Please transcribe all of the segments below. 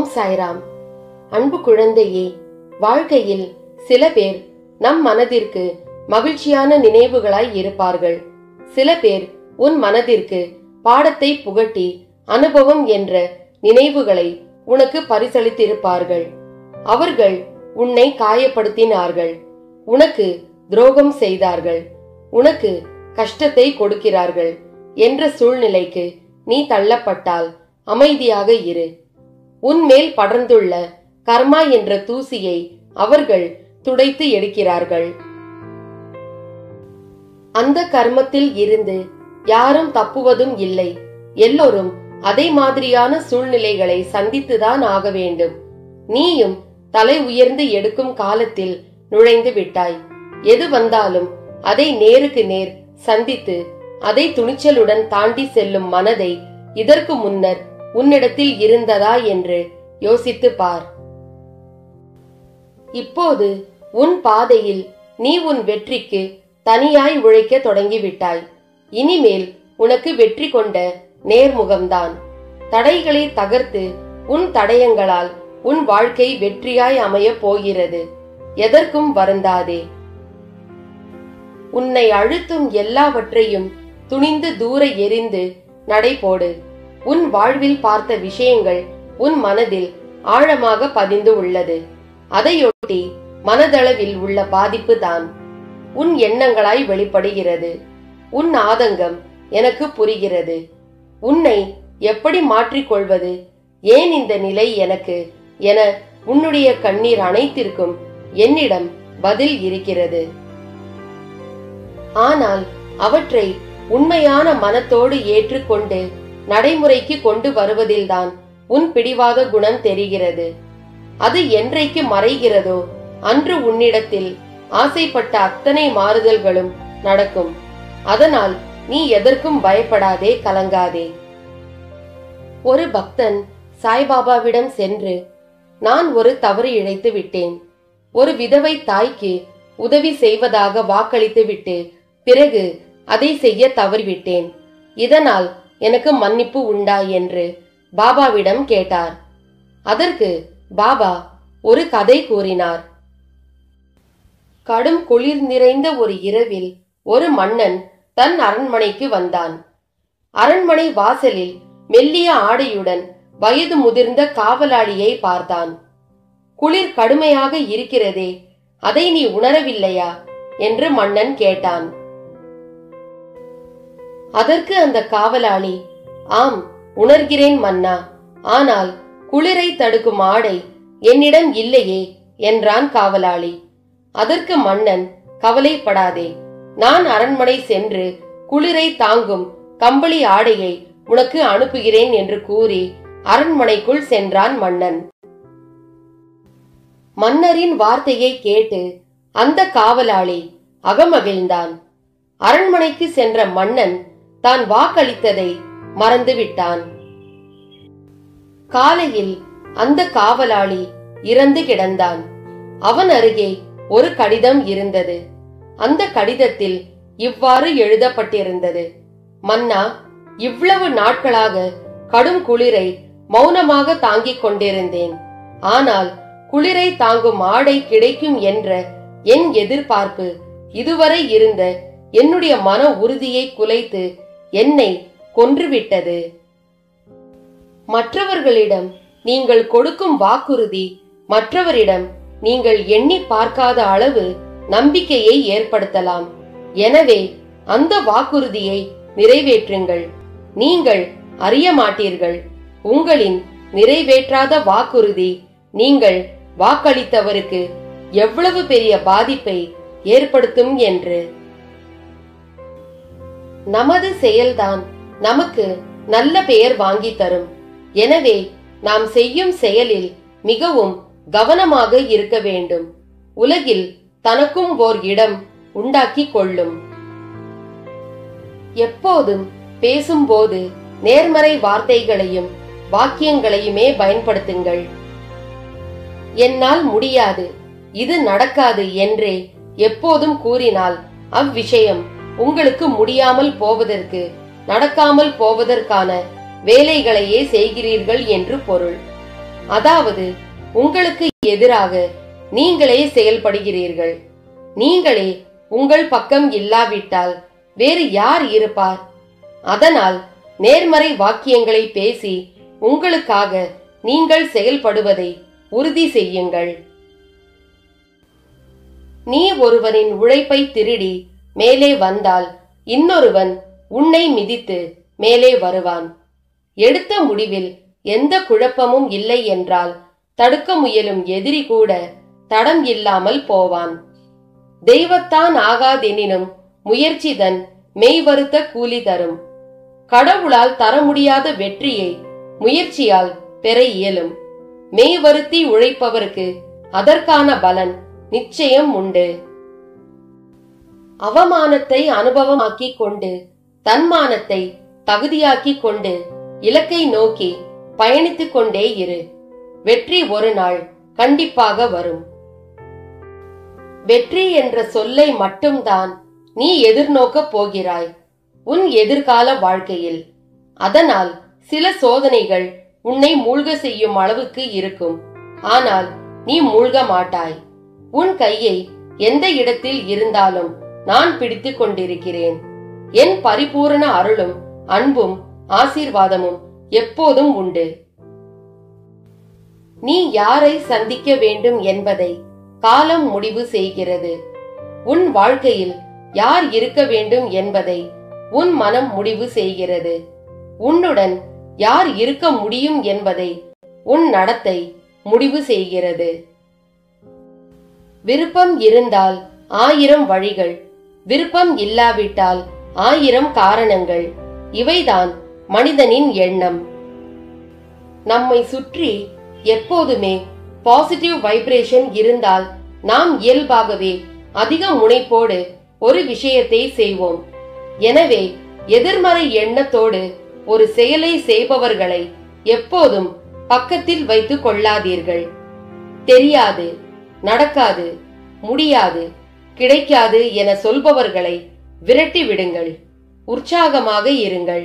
சாய்ராம் அன்பு குழந்தையே வாழ்க்கையில் சில பேர் நம் மனதிற்கு மகிழ்ச்சியான நினைவுகளாய் இருப்பார்கள் சில பேர் உன் மனதிற்கு பாடத்தை புகட்டி அனுபவம் என்ற நினைவுகளை உனக்கு பரிசளித்திருப்பார்கள் அவர்கள் உன்னை காயப்படுத்தினார்கள் உனக்கு துரோகம் செய்தார்கள் உனக்கு கஷ்டத்தை கொடுக்கிறார்கள் என்ற சூழ்நிலைக்கு நீ தள்ளப்பட்டால் அமைதியாக இரு உன்மேல் படர்ந்துள்ள கர்மா என்ற தூசியை அவர்கள் துடைத்து எடுக்கிறார்கள் அந்த கர்மத்தில் இருந்து யாரும் தப்புவதும் இல்லை எல்லோரும் அதே மாதிரியான சூழ்நிலைகளை சந்தித்துதான் ஆக வேண்டும் நீயும் தலை உயர்ந்து எடுக்கும் காலத்தில் நுழைந்து விட்டாய் எது வந்தாலும் அதை நேருக்கு நேர் சந்தித்து அதை துணிச்சலுடன் தாண்டி செல்லும் மனதை இதற்கு முன்னர் உன்னிடத்தில் இருந்ததா என்று யோசித்து பார் இப்போது உன் பாதையில் நீ உன் வெற்றிக்கு தனியாய் உழைக்க தொடங்கிவிட்டாய் இனிமேல் உனக்கு வெற்றி கொண்ட நேர்முகம்தான் தடைகளை தகர்த்து உன் தடயங்களால் உன் வாழ்க்கை வெற்றியாய் அமையப் போகிறது எதற்கும் வருந்தாதே உன்னை அழுத்தும் எல்லாவற்றையும் துணிந்து தூர எரிந்து நடைபோடு உன் வாழ்வில் பார்த்த விஷயங்கள் உன் மனதில் ஆழமாக பதிந்து உள்ளது அதையொட்டி மனதளவில் உள்ள பாதிப்பு தான் உன் எண்ணங்களாய் வெளிப்படுகிறது உன் ஆதங்கம் எனக்கு புரிகிறது உன்னை எப்படி மாற்றிக்கொள்வது ஏன் இந்த நிலை எனக்கு என உன்னுடைய கண்ணீர் அனைத்திற்கும் என்னிடம் பதில் இருக்கிறது ஆனால் அவற்றை உண்மையான மனத்தோடு ஏற்றுக்கொண்டு நடைமுறைக்கு கொண்டு வருவதில்தான் உன் பிடிவாத குணம் தெரிகிறது அது என்றைக்கு மறைகிறதோ அன்று உன்னிடத்தில் ஆசைப்பட்ட அத்தனை மாறுதல்களும் நடக்கும் அதனால் நீ எதற்கும் பயப்படாதே கலங்காதே ஒரு பக்தன் சாய்பாபாவிடம் சென்று நான் ஒரு தவறு இழைத்து விட்டேன் ஒரு விதவை தாய்க்கு உதவி செய்வதாக வாக்களித்து விட்டு பிறகு அதை செய்ய தவறிவிட்டேன் இதனால் எனக்கு மன்னிப்பு உண்டா என்று பாபாவிடம் கேட்டார் அதற்கு பாபா ஒரு கதை கூறினார் கடும் குளிர் நிறைந்த ஒரு இரவில் ஒரு மன்னன் தன் அரண்மனைக்கு வந்தான் அரண்மனை வாசலில் மெல்லிய ஆடையுடன் வயது முதிர்ந்த காவலாளியை பார்த்தான் குளிர் கடுமையாக இருக்கிறதே அதை நீ உணரவில்லையா என்று மன்னன் கேட்டான் அதற்கு அந்த காவலாளி ஆம் உணர்கிறேன் மன்னா ஆனால் குளிரை தடுக்கும் ஆடை என்னிடம் இல்லையே என்றான் காவலாளி அதற்கு மன்னன் கவலைப்படாதே நான் அரண்மனை சென்று குளிரை தாங்கும் கம்பளி ஆடையை உனக்கு அனுப்புகிறேன் என்று கூறி அரண்மனைக்குள் சென்றான் மன்னன் மன்னரின் வார்த்தையை கேட்டு அந்த காவலாளி அகமகிழ்ந்தான் அரண்மனைக்கு சென்ற மன்னன் தான் வாக்களித்ததை மறந்துவிட்டான் காலையில் அந்த காவலாளி இறந்து கிடந்தான் அவன் அருகே ஒரு கடிதம் இருந்தது அந்த கடிதத்தில் இவ்வாறு எழுதப்பட்டிருந்தது மன்னா இவ்வளவு நாட்களாக கடும் குளிரை மௌனமாக தாங்கிக் கொண்டிருந்தேன் ஆனால் குளிரை தாங்கும் ஆடை கிடைக்கும் என்ற என் எதிர்பார்ப்பு இதுவரை இருந்த என்னுடைய மன உறுதியை குலைத்து என்னை கொன்றுவிட்டது மற்றவர்களிடம் நீங்கள் கொடுக்கும் வாக்குறுதி மற்றவரிடம் நீங்கள் எண்ணி பார்க்காத அளவு நம்பிக்கையை ஏற்படுத்தலாம் எனவே அந்த வாக்குறுதியை நிறைவேற்றுங்கள் நீங்கள் அறிய மாட்டீர்கள் உங்களின் நிறைவேற்றாத வாக்குறுதி நீங்கள் வாக்களித்தவருக்கு எவ்வளவு பெரிய பாதிப்பை ஏற்படுத்தும் என்று நமது செயல்தான் நமக்கு நல்ல பெயர் வாங்கி தரும் எனவே நாம் செய்யும் செயலில் மிகவும் கவனமாக இருக்க வேண்டும் உலகில் தனக்கும் ஓர் இடம் உண்டாக்கி கொள்ளும் எப்போதும் பேசும்போது நேர்மறை வார்த்தைகளையும் வாக்கியங்களையுமே பயன்படுத்துங்கள் என்னால் முடியாது இது நடக்காது என்றே எப்போதும் கூறினால் அவ்விஷயம் உங்களுக்கு முடியாமல் போவதற்கு நடக்காமல் போவதற்கான வேலைகளையே செய்கிறீர்கள் என்று பொருள் அதாவது உங்களுக்கு எதிராக நீங்களே செயல்படுகிறீர்கள் நீங்களே உங்கள் பக்கம் இல்லாவிட்டால் வேறு யார் இருப்பார் அதனால் நேர்மறை வாக்கியங்களை பேசி உங்களுக்காக நீங்கள் செயல்படுவதை உறுதி செய்யுங்கள் நீ ஒருவனின் உழைப்பை திருடி மேலே வந்தால் இன்னொருவன் உன்னை மிதித்து மேலே வருவான் எடுத்த முடிவில் எந்த குழப்பமும் இல்லை என்றால் தடுக்க முயலும் எதிரி கூட தடம் இல்லாமல் போவான் தெய்வத்தான் ஆகாதெனினும் முயற்சிதன் மெய்வருத்த கூலி தரும் கடவுளால் தர முடியாத வெற்றியை முயற்சியால் பெற இயலும் மெய்வருத்தி உழைப்பவருக்கு அதற்கான பலன் நிச்சயம் உண்டு அவமானத்தை அனுபவமாக்கிக் கொண்டு தன்மானத்தை தகுதியாக்கிக் கொண்டு இலக்கை நோக்கி பயணித்துக் கொண்டே இரு வெற்றி ஒரு நாள் கண்டிப்பாக வரும் வெற்றி என்ற சொல்லை மட்டும்தான் நீ எதிர்நோக்கப் போகிறாய் உன் எதிர்கால வாழ்க்கையில் அதனால் சில சோதனைகள் உன்னை மூழ்க செய்யும் அளவுக்கு இருக்கும் ஆனால் நீ மூழ்க மாட்டாய் உன் கையை எந்த இடத்தில் இருந்தாலும் நான் பிடித்துக் கொண்டிருக்கிறேன் என் பரிபூரண அருளும் அன்பும் ஆசீர்வாதமும் எப்போதும் உண்டு நீ யாரை சந்திக்க வேண்டும் என்பதை காலம் முடிவு செய்கிறது உன் வாழ்க்கையில் யார் இருக்க வேண்டும் என்பதை உன் மனம் முடிவு செய்கிறது உன்னுடன் யார் இருக்க முடியும் என்பதை உன் நடத்தை முடிவு செய்கிறது விருப்பம் இருந்தால் ஆயிரம் வழிகள் விருப்பம் இல்லாவிட்டால் ஆயிரம் காரணங்கள் இவைதான் மனிதனின் எண்ணம் நம்மை சுற்றி எப்போதுமே பாசிட்டிவ் வைப்ரேஷன் இருந்தால் நாம் இயல்பாகவே அதிக முனைப்போடு ஒரு விஷயத்தை செய்வோம் எனவே எதிர்மறை எண்ணத்தோடு ஒரு செயலை செய்பவர்களை எப்போதும் பக்கத்தில் வைத்துக் கொள்ளாதீர்கள் தெரியாது நடக்காது முடியாது கிடைக்காது என சொல்பவர்களை விரட்டி விடுங்கள் உற்சாகமாக இருங்கள்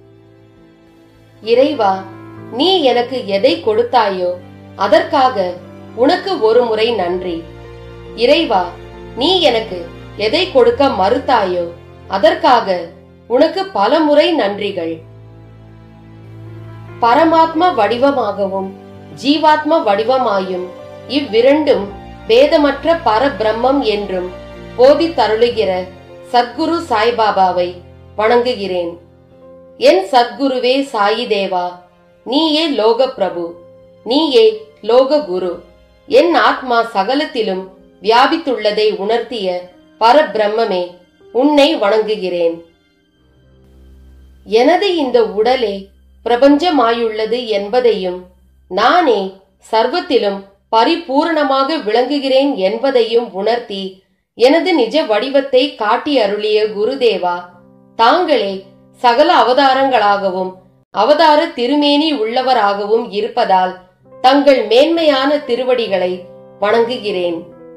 இறைவா நீ எனக்கு எதை கொடுத்தாயோ அதற்காக உனக்கு ஒரு முறை நன்றி இறைவா நீ எனக்கு எதை கொடுக்க மறுத்தாயோ அதற்காக உனக்கு பல முறை நன்றிகள் பரமாத்ம வடிவமாகவும் ஜீவாத்ம வடிவமாயும் இவ்விரண்டும் பேதமற்ற பரபிரம்மம் என்றும் போதித்தருளுகிற சத்குரு சாய்பாபாவை வணங்குகிறேன் என் சத்குருவே சாயி தேவா நீயே லோக பிரபு நீயே லோக குரு என் ஆத்மா சகலத்திலும் வியாபித்துள்ளதை உணர்த்திய பரபிரம்மமே உன்னை வணங்குகிறேன் எனது இந்த உடலே பிரபஞ்சமாயுள்ளது என்பதையும் நானே சர்வத்திலும் பரிபூரணமாக விளங்குகிறேன் என்பதையும் உணர்த்தி எனது நிஜ வடிவத்தை காட்டி அருளிய குருதேவா தாங்களே சகல அவதாரங்களாகவும் அவதார திருமேனி உள்ளவராகவும் இருப்பதால் தங்கள் மேன்மையான திருவடிகளை வணங்குகிறேன்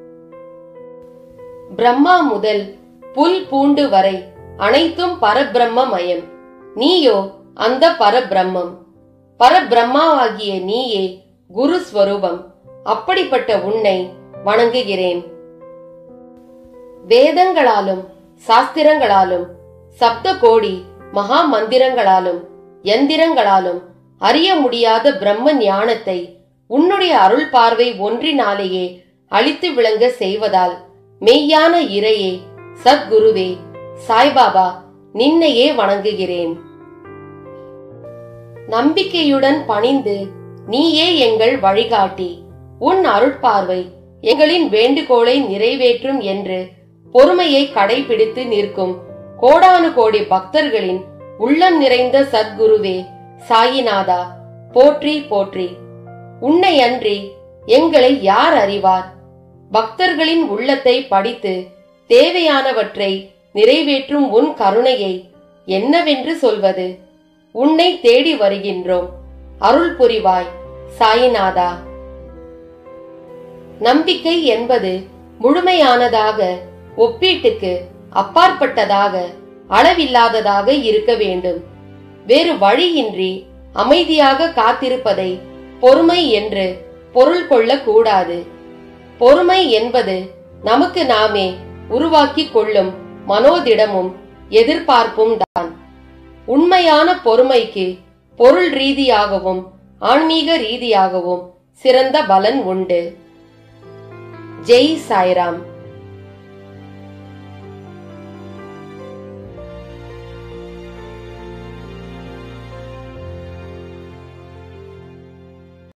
பிரம்மா முதல் புல் பூண்டு வரை அனைத்தும் பரபிரம்மமயம் நீயோ அந்த பரபிரம்மம் பரபிரம்மாவாகிய நீயே குரு ஸ்வரூபம் அப்படிப்பட்ட உன்னை வணங்குகிறேன் வேதங்களாலும் சாஸ்திரங்களாலும் சப்த கோடி மகா மந்திரங்களாலும் எந்திரங்களாலும் அறிய முடியாத பிரம்ம ஞானத்தை உன்னுடைய அருள் பார்வை ஒன்றினாலேயே அழித்து விளங்க செய்வதால் மெய்யான இறையே சத்குருவே சாய்பாபா நின்னையே வணங்குகிறேன் நம்பிக்கையுடன் பணிந்து நீயே எங்கள் வழிகாட்டி உன் அருட்பார்வை எங்களின் வேண்டுகோளை நிறைவேற்றும் என்று பொறுமையை கடைபிடித்து நிற்கும் கோடானு கோடி பக்தர்களின் உள்ளம் நிறைந்த சத்குருவே சாயிநாதா போற்றி போற்றி உன்னை அன்றி எங்களை யார் அறிவார் பக்தர்களின் உள்ளத்தை படித்து தேவையானவற்றை நிறைவேற்றும் உன் கருணையை என்னவென்று சொல்வது உன்னை தேடி வருகின்றோம் அருள் புரிவாய் சாயிநாதா நம்பிக்கை என்பது முழுமையானதாக ஒப்பீட்டுக்கு அப்பாற்பட்டதாக அளவில்லாததாக இருக்க வேண்டும் வேறு வழியின்றி அமைதியாக காத்திருப்பதை பொறுமை என்று பொருள் கொள்ளக் கூடாது பொறுமை என்பது நமக்கு நாமே உருவாக்கிக் கொள்ளும் மனோதிடமும் எதிர்பார்ப்பும் தான் உண்மையான பொறுமைக்கு பொருள் ரீதியாகவும் ஆன்மீக ரீதியாகவும் சிறந்த பலன் உண்டு ஜெய் சாய்ராம்